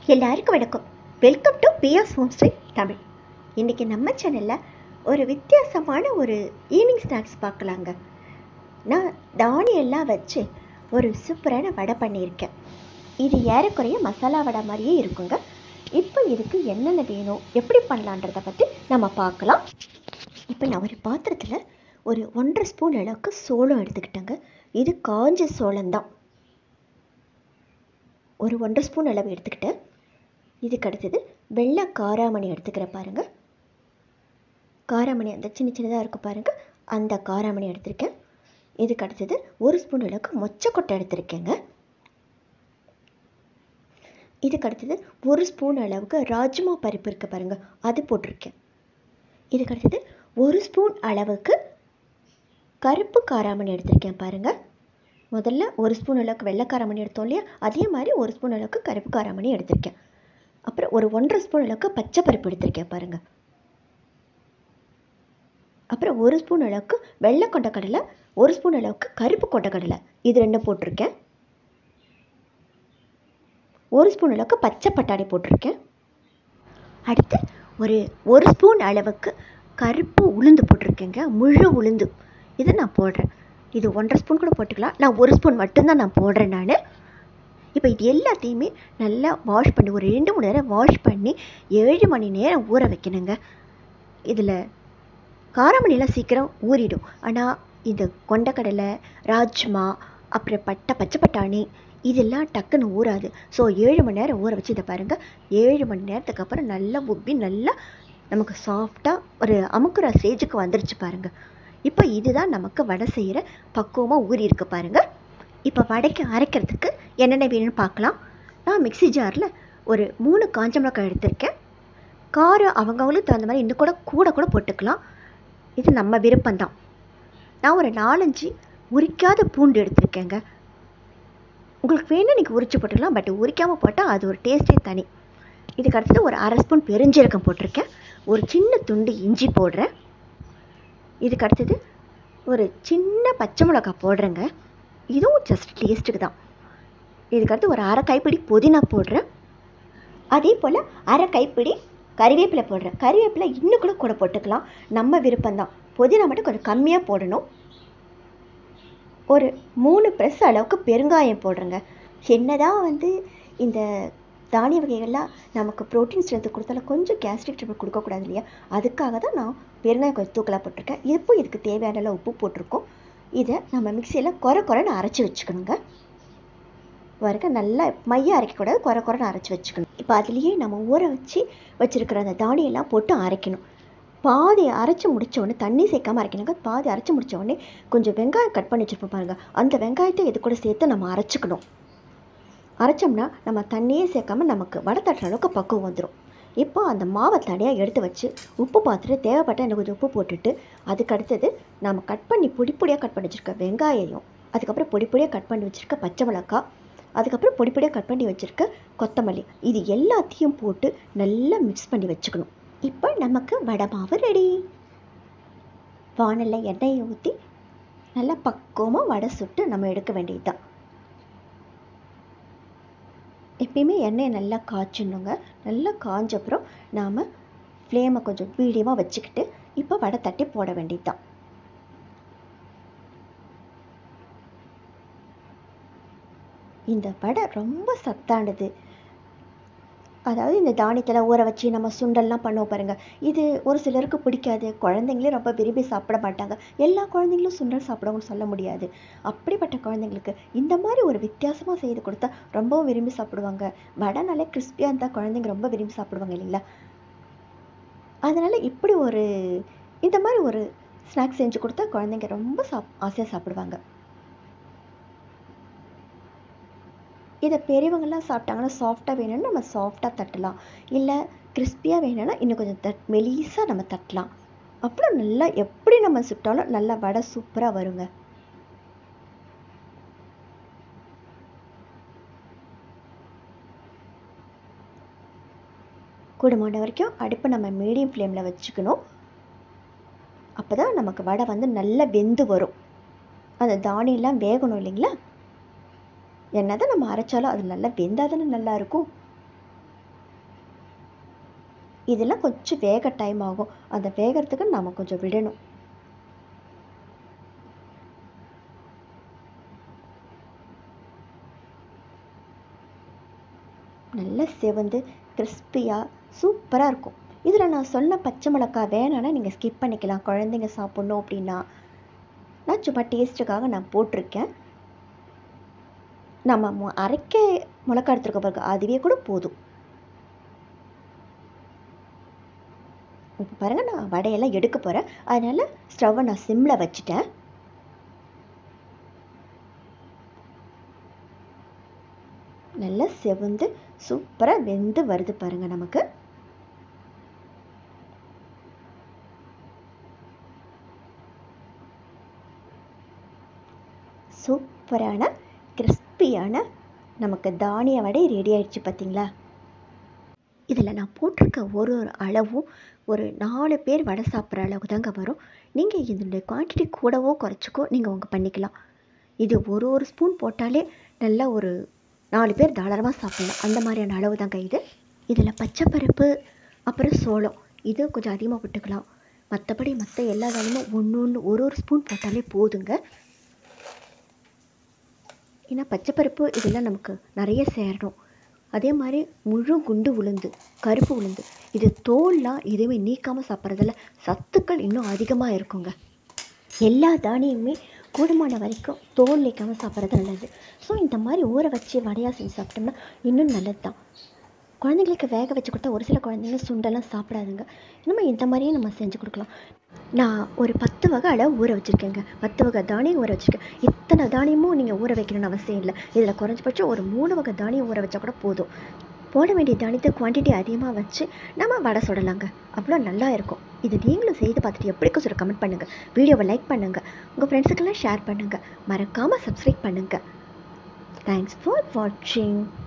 எல்லாருக்கும் வணக்கம் welcome to PS home street Tamil இன்றைக்கி நம்ம சேனலில் ஒரு வித்தியாசமான ஒரு ஈவினிங் ஸ்நாக்ஸ் பார்க்கலாங்க நான் தானியெல்லாம் வச்சு ஒரு சூப்பரான வடை பண்ணியிருக்கேன் இது ஏறக்குறைய மசாலா வடை மாதிரியே இருக்குங்க இப்போ இதுக்கு என்னென்ன வேணும் எப்படி பண்ணலான்றதை பற்றி நம்ம பார்க்கலாம் இப்போ நான் ஒரு பாத்திரத்தில் ஒரு ஒன்றரை ஸ்பூன் அளவுக்கு சோளம் எடுத்துக்கிட்டேங்க இது காஞ்ச சோளம்தான் ஒரு ஒன்றரை ஸ்பூன் அளவு எடுத்துக்கிட்டேன் இதுக்கு அடுத்தது வெள்ளை காராமணி எடுத்துக்கிற பாருங்க காராமணி அந்த சின்ன சின்னதாக இருக்கும் பாருங்க அந்த காராமணி எடுத்திருக்கேன் இதுக்கு அடுத்தது ஒரு ஸ்பூன் அளவுக்கு மொச்சக்கொட்டை எடுத்திருக்கேங்க இதுக்கு அடுத்தது ஒரு ஸ்பூன் அளவுக்கு ராஜ்மா பருப்பு இருக்கு பாருங்க அது போட்டிருக்கேன் இதுக்கு அடுத்தது ஒரு ஸ்பூன் அளவுக்கு கருப்பு காராமணி எடுத்திருக்கேன் பாருங்க முதல்ல ஒரு ஸ்பூன் அளவுக்கு வெள்ளை காராமணி எடுத்தோம் இல்லையா அதே மாதிரி ஒரு ஸ்பூன் அளவுக்கு கருப்பு காராமணி எடுத்திருக்கேன் அப்புறம் ஒரு ஒன்றரை ஸ்பூன் அளவுக்கு பச்சை பருப்பு எடுத்திருக்கேன் பாருங்க அப்புறம் ஒரு ஸ்பூன் அளவுக்கு வெள்ளை கொண்டக்கடலை ஒரு ஸ்பூன் அளவுக்கு கருப்பு கொண்டக்கடலை இது ரெண்டும் போட்டிருக்கேன் ஒரு ஸ்பூன் அளவுக்கு பச்சை பட்டாணி போட்டிருக்கேன் அடுத்து ஒரு ஒரு ஸ்பூன் அளவுக்கு கருப்பு உளுந்து போட்டிருக்கேங்க முழு உளுந்து இதை நான் போடுறேன் இது ஒன்றரை ஸ்பூன் கூட போட்டுக்கலாம் நான் ஒரு ஸ்பூன் மட்டும்தான் நான் போடுறேன் நான் இப்போ இது எல்லாத்தையுமே நல்லா வாஷ் பண்ணி ஒரு ரெண்டு மணி நேரம் வாஷ் பண்ணி ஏழு மணி நேரம் ஊற வைக்கணுங்க இதில் காரமணிலாம் சீக்கிரம் ஊறிடும் ஆனால் இந்த கொண்டக்கடலை ராஜ்மா அப்புறம் பட்டை பச்சை பட்டாணி இதெல்லாம் டக்குன்னு ஊறாது ஸோ ஏழு மணி நேரம் ஊற வச்சு இதை பாருங்கள் ஏழு மணி நேரத்துக்கு அப்புறம் நல்லா உப்பி நல்லா நமக்கு சாஃப்டாக ஒரு அமுக்குற ஸ்டேஜுக்கு வந்துருச்சு பாருங்கள் இப்போ இதுதான் நமக்கு வடை செய்கிற பக்குவமாக ஊறி இருக்கு பாருங்கள் இப்போ வடைக்கு அரைக்கிறதுக்கு என்னென்ன வேணும்னு பார்க்கலாம் நான் மிக்ஸி ஜாரில் ஒரு மூணு காஞ்ச மிளகாய் எடுத்திருக்கேன் காரம் அவங்கவுங்களுக்கு தகுந்த மாதிரி இன்னும் கூட கூட கூட போட்டுக்கலாம் இது நம்ம விருப்பம்தான் நான் ஒரு நாலஞ்சு உரிக்காத பூண்டு எடுத்திருக்கேங்க உங்களுக்கு வேணும் நீங்கள் உரிச்சு போட்டுக்கலாம் பட் உரிக்காமல் போட்டால் அது ஒரு டேஸ்ட்டே தனி இதுக்கு அடுத்தது ஒரு அரை ஸ்பூன் பெருஞ்சீரகம் போட்டிருக்கேன் ஒரு சின்ன துண்டு இஞ்சி போடுறேன் இதுக்கு அடுத்தது ஒரு சின்ன பச்சை மிளகாய் போடுறேங்க இதுவும் ஜஸ்ட் டேஸ்ட்டுக்கு தான் இதுக்கடுத்து ஒரு அரை கைப்பிடி புதினா போடுறேன் அதே போல் அரை கைப்பிடி கறிவேப்பிலை போடுறேன் கறிவேப்பிலை இன்னும் கூட கூட போட்டுக்கலாம் நம்ம விருப்பம்தான் புதினா மட்டும் கொஞ்சம் கம்மியாக போடணும் ஒரு மூணு ப்ரெஸ் அளவுக்கு பெருங்காயம் போடுறேங்க என்னதான் வந்து இந்த தானிய வகைகள்லாம் நமக்கு ப்ரோட்டீன் ஸ்ட்ரென்த்து கொடுத்தாலும் கொஞ்சம் கேஸ்ட்ரிக் ட்ரிபிள் கொடுக்கக்கூடாது இல்லையா அதுக்காக தான் நான் பெருங்காயம் கொஞ்சம் தூக்கலாக போட்டிருக்கேன் இப்போ இதுக்கு தேவையான அளவு உப்பு போட்டிருக்கோம் இதை நம்ம மிக்சியில் குறை குறைன்னு அரைச்சி வச்சுக்கணுங்க வரைக்க நல்லா மையம் அரைக்கக்கூடாது குறை குறைன்னு அரைச்சி வச்சுக்கணும் இப்போ அதுலேயே நம்ம ஊற வச்சு வச்சுருக்கிற அந்த தானியெல்லாம் போட்டு அரைக்கணும் பாதி அரைச்சி முடிச்ச உடனே தண்ணி சேர்க்காம அரைக்கணுங்க பாதி அரைச்சி முடிச்ச உடனே கொஞ்சம் வெங்காயம் கட் பண்ணி வச்சுருப்போம் பாருங்கள் அந்த வெங்காயத்தை இது கூட சேர்த்து நம்ம அரைச்சிக்கணும் அரைச்சோம்னா நம்ம தண்ணியே சேர்க்காம நமக்கு வடை தட்டுற அளவுக்கு பக்குவம் வந்துடும் இப்போ அந்த மாவை தனியாக எடுத்து வச்சு உப்பு பார்த்துட்டு தேவைப்பட்ட எனக்கு கொஞ்சம் உப்பு போட்டுட்டு அதுக்கு அடுத்தது நம்ம கட் பண்ணி பொடி பொடியாக கட் பண்ணி வச்சுருக்க வெங்காயம் அதுக்கப்புறம் பொடி பொடியாக கட் பண்ணி வச்சுருக்க பச்சை மிளகாய் அதுக்கப்புறம் பொடி பொடியாக கட் பண்ணி வச்சுருக்க கொத்தமல்லி இது எல்லாத்தையும் போட்டு நல்லா மிக்ஸ் பண்ணி வச்சுக்கணும் இப்போ நமக்கு வடை மாவு ரெடி வானலில் எண்ணெயை ஊற்றி நல்லா பக்குவமாக வடை சுட்டு நம்ம எடுக்க வேண்டியதுதான் எப்பயுமே எண்ணெயை நல்லா காய்ச்சணுங்க நல்லா காஞ்ச அப்புறம் நாம் ஃப்ளேமை கொஞ்சம் மீடியமாக வச்சுக்கிட்டு இப்போ வடை தட்டி போட வேண்டியதுதான் இந்த வடை ரொம்ப சத்தானது அதாவது இந்த தானியத்தில் ஊற வச்சு நம்ம சுண்டல்லாம் பண்ணுவோம் பாருங்கள் இது ஒரு சிலருக்கு பிடிக்காது குழந்தைங்களே ரொம்ப விரும்பி சாப்பிட மாட்டாங்க எல்லா குழந்தைங்களும் சுண்டல் சாப்பிடவும் சொல்ல முடியாது அப்படிப்பட்ட குழந்தைங்களுக்கு இந்த மாதிரி ஒரு வித்தியாசமாக செய்து கொடுத்தா ரொம்பவும் விரும்பி சாப்பிடுவாங்க வடைனாலே கிறிஸ்பியாக இருந்தால் குழந்தைங்க ரொம்ப விரும்பி சாப்பிடுவாங்க இல்லைங்களா அதனால் இப்படி ஒரு இந்த மாதிரி ஒரு ஸ்நாக்ஸ் செஞ்சு கொடுத்தா குழந்தைங்க ரொம்ப சாப் ஆசையாக சாப்பிடுவாங்க இதை பெரியவங்கெல்லாம் சாப்பிட்டாங்கன்னா சாஃப்டாக வேணும்னா நம்ம சாஃப்டாக தட்டலாம் இல்லை கிறிஸ்பியாக வேணும்னா இன்னும் கொஞ்சம் தட் மெலீஸாக நம்ம தட்டலாம் அப்புறம் நல்லா எப்படி நம்ம சுட்டாலும் நல்லா வடை சூப்பராக வருங்க கூடுமான வரைக்கும் அடுப்பை நம்ம மீடியம் ஃப்ளேமில் வச்சுக்கணும் அப்போ தான் நமக்கு வடை வந்து நல்லா வெந்து வரும் அந்த தானியெல்லாம் வேகணும் இல்லைங்களா என்னதான் நம்ம அரைச்சாலும் அது நல்லா வெந்தால் தானே நல்லா இருக்கும் இதெல்லாம் கொஞ்சம் வேக டைம் ஆகும் அந்த வேகிறதுக்கு நம்ம கொஞ்சம் விடணும் நல்லா செவந்து கிறிஸ்பியாக சூப்பராக இருக்கும் இதில் நான் சொன்ன பச்சை மிளகாய் வேணான்னா நீங்கள் ஸ்கிப் பண்ணிக்கலாம் குழந்தைங்க சாப்பிட்ணும் அப்படின்னா நான் சும்மா டேஸ்ட்டுக்காக நான் போட்டிருக்கேன் நம்ம மு- அரைக்க மிளகா எடுத்துருக்க பாருங்க அதுவே கூட போதும் இப்போ பாருங்கள் நான் வடையெல்லாம் எடுக்க போகிறேன் அதனால் ஸ்டவ்வை நான் சிம்மில் வச்சுட்டேன் நல்லா செவந்து சூப்பராக வெந்து வருது பாருங்கள் நமக்கு சூப்பரான கிறிஸ்பியான நமக்கு தானிய வடை ரெடி ஆயிடுச்சு பார்த்தீங்களா இதில் நான் போட்டிருக்க ஒரு ஒரு அளவும் ஒரு நாலு பேர் வடை சாப்பிட்ற அளவுக்கு தாங்க வரும் நீங்கள் இதனுடைய குவான்டிட்டி கூடவோ குறைச்சிக்கோ நீங்கள் உங்க பண்ணிக்கலாம் இது ஒரு ஒரு ஸ்பூன் போட்டாலே நல்லா ஒரு நாலு பேர் தாராளமாக சாப்பிடலாம் அந்த மாதிரியான அளவு தாங்க இது இதில் பச்சைப்பருப்பு அப்புறம் சோளம் இது கொஞ்சம் அதிகமாக போட்டுக்கலாம் மற்றபடி மற்ற எல்லா வேலையும் ஒன்று ஒன்று ஒரு ஒரு ஸ்பூன் போட்டாலே போதுங்க ஏன்னா பச்சைப்பருப்பு இதெல்லாம் நமக்கு நிறைய சேரணும் அதே மாதிரி முழு குண்டு உளுந்து கருப்பு உளுந்து இது தோல்லாம் எதுவுமே நீக்காமல் சாப்பிட்றதுல சத்துக்கள் இன்னும் அதிகமாக இருக்குங்க எல்லா தானியமுமே கூடுமான வரைக்கும் தோல் நீக்காமல் சாப்பிட்றது நல்லது ஸோ இந்த மாதிரி ஊற வச்சு வடையாக செஞ்சு சாப்பிட்டோம்னா இன்னும் நல்லது தான் குழந்தைங்களுக்கு வேக வச்சு கொடுத்தா ஒரு சில குழந்தைங்க சுண்டெல்லாம் சாப்பிடாதுங்க நம்ம இந்த மாதிரியே நம்ம செஞ்சு கொடுக்கலாம் நான் ஒரு பத்து வகை அளவு ஊற வச்சுருக்கேங்க பத்து வகை தானியம் ஊற வச்சுருக்கேன் இத்தனை தானியமும் நீங்கள் ஊற வைக்கணும்னு அவசியம் இல்லை இதில் குறைஞ்சபட்சம் ஒரு மூணு வகை தானியம் ஊற வச்சா கூட போதும் போட வேண்டிய தானியத்தை குவான்டிட்டி அதிகமாக வச்சு நம்ம வடை சுடலாங்க அவ்வளோ நல்லா இருக்கும் இது நீங்களும் செய்து பார்த்துட்டு எப்படி சொல்லி கமெண்ட் பண்ணுங்கள் வீடியோவை லைக் பண்ணுங்கள் உங்கள் ஃப்ரெண்ட்ஸுக்கெல்லாம் ஷேர் பண்ணுங்கள் மறக்காமல் சப்ஸ்கிரைப் பண்ணுங்கள் தேங்க்ஸ் ஃபார் வாட்சிங்